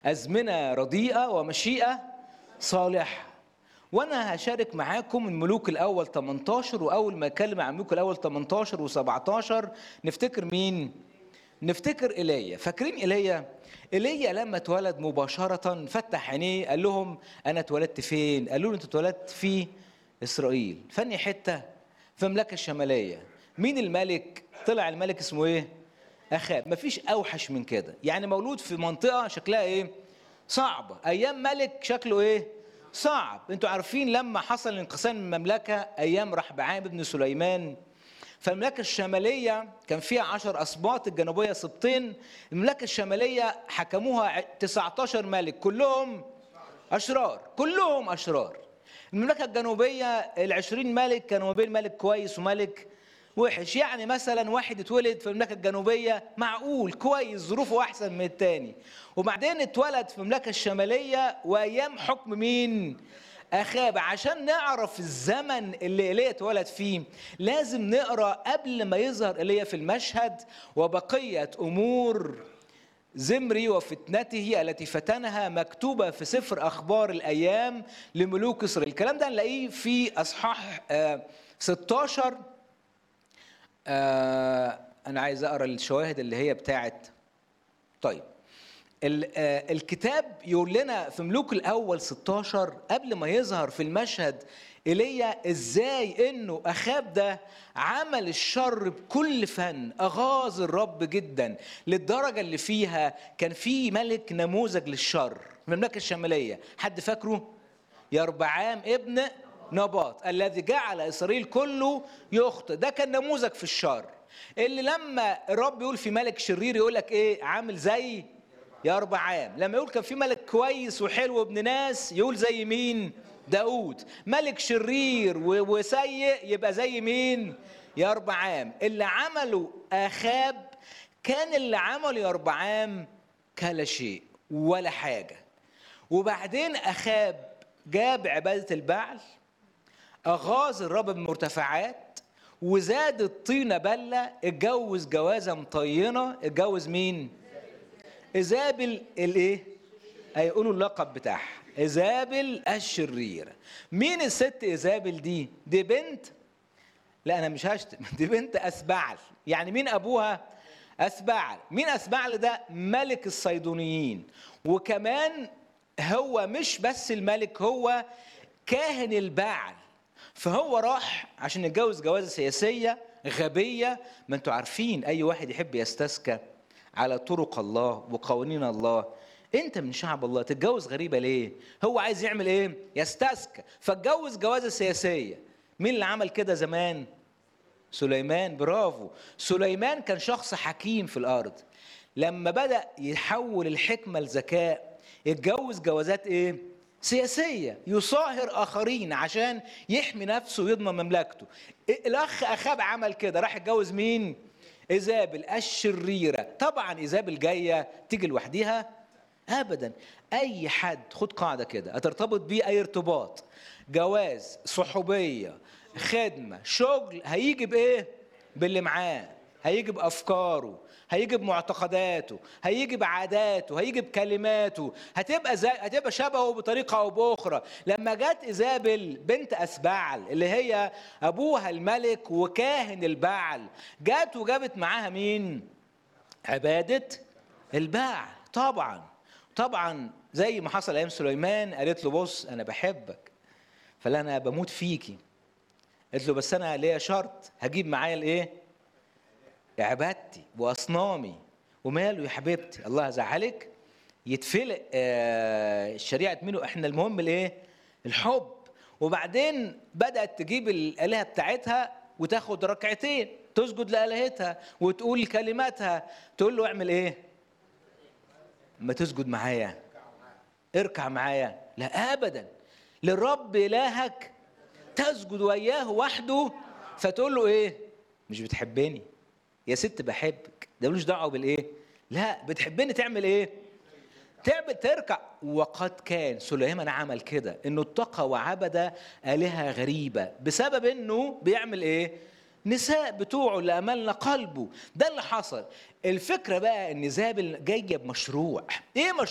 أزمنة رديئة ومشيئة صالحة وأنا هشارك معاكم من ملوك الأول 18 وأول ما أتكلم عن ملوك الأول 18 و17 نفتكر مين؟ نفتكر ايليا فاكرين ايليا ايليا لما اتولد مباشره فتح عينيه قال لهم انا اتولدت فين قالوا له انت اتولدت في اسرائيل فاني حته في المملكه الشماليه مين الملك طلع الملك اسمه ايه اخاب مفيش اوحش من كده يعني مولود في منطقه شكلها ايه صعبه ايام ملك شكله ايه صعب انتوا عارفين لما حصل انقسام المملكه ايام رحبعام ابن سليمان فالمملكة الشمالية كان فيها عشر أسباط الجنوبية سبطين المملكة الشمالية حكموها 19 ملك كلهم أشرار كلهم أشرار المملكة الجنوبية العشرين ملك كانوا ما بين ملك كويس وملك وحش يعني مثلا واحد اتولد في المملكة الجنوبية معقول كويس ظروفه أحسن من التاني وبعدين اتولد في المملكة الشمالية وأيام حكم مين؟ أخاب عشان نعرف الزمن اللي ايليا اتولد فيه لازم نقرا قبل ما يظهر ايليا في المشهد وبقية أمور زمري وفتنته التي فتنها مكتوبة في سفر أخبار الأيام لملوك إسرائيل الكلام ده نلاقيه في أصحاح آه 16 آه أنا عايز أقرأ الشواهد اللي هي بتاعت طيب الكتاب يقول لنا في ملوك الاول 16 قبل ما يظهر في المشهد ايليا ازاي انه اخاب ده عمل الشر بكل فن اغاظ الرب جدا للدرجه اللي فيها كان في ملك نموذج للشر في المملكه الشماليه حد فاكره يربعام ابن نباط الذي جعل اسرائيل كله يخطئ ده كان نموذج في الشر اللي لما الرب يقول في ملك شرير يقول لك ايه عامل زي يا أربع عام لما يقول كان في ملك كويس وحلو ابن ناس يقول زي مين داود ملك شرير وسيء يبقى زي مين يا أربع عام اللي عمله أخاب كان اللي عمله يا أربع عام كلا شيء ولا حاجة وبعدين أخاب جاب عبادة البعل أغاظ الرب بمرتفعات وزاد الطينة بلة اتجوز جوازة مطينة اتجوز مين؟ ايزابل الايه؟ هيقولوا اللقب بتاعها ايزابل الشريرة مين الست ايزابل دي؟ دي بنت لا انا مش هشتم دي بنت اسبعل يعني مين ابوها؟ اسبعل مين اسبعل ده؟ ملك الصيدونيين وكمان هو مش بس الملك هو كاهن البعل فهو راح عشان يتجوز جوازه سياسيه غبيه ما انتوا عارفين اي واحد يحب يستسكى على طرق الله وقوانين الله انت من شعب الله تتجوز غريبه ليه هو عايز يعمل ايه يستسكى فاتجوز جوازه سياسيه مين اللي عمل كده زمان سليمان برافو سليمان كان شخص حكيم في الارض لما بدا يحول الحكمه لذكاء يتجوز جوازات ايه سياسيه يصاهر اخرين عشان يحمي نفسه ويضمن مملكته الاخ اخاب عمل كده راح يتجوز مين ايزابل الشريره طبعا ايزابل جايه تيجي لوحديها ابدا اي حد خد قاعده كده هترتبط بيه اي ارتباط جواز صحوبيه خدمه شغل هيجي بايه باللي معاه هيجي بافكاره هيجي بمعتقداته هيجي بعاداته هيجي بكلماته هتبقى زي هتبقى شبهه بطريقه او باخرى لما جت ايزابل بنت اسبعل اللي هي ابوها الملك وكاهن البعل جت وجابت معاها مين عباده البعل طبعا طبعا زي ما حصل ايام سليمان قالت له بص انا بحبك فلا انا بموت فيكي قالت له بس انا ليا شرط هجيب معايا الايه عبادتي واصنامي وماله يا حبيبتي الله زعلك يتفلق آه شريعه منه احنا المهم الايه الحب وبعدين بدات تجيب الالهه بتاعتها وتاخد ركعتين تسجد لالهتها وتقول كلماتها تقول له اعمل ايه ما تسجد معايا اركع معايا لا ابدا للرب الهك تسجد وياه وحده فتقول له ايه مش بتحبني يا ست بحبك ده ملوش دعوه بالايه لا بتحبني تعمل ايه تعمل تركع وقد كان سليمان عمل كده انه اتقى وعبد الهه غريبه بسبب انه بيعمل ايه نساء بتوعه اللي املنا قلبه ده اللي حصل الفكره بقى ان زابل جايه بمشروع ايه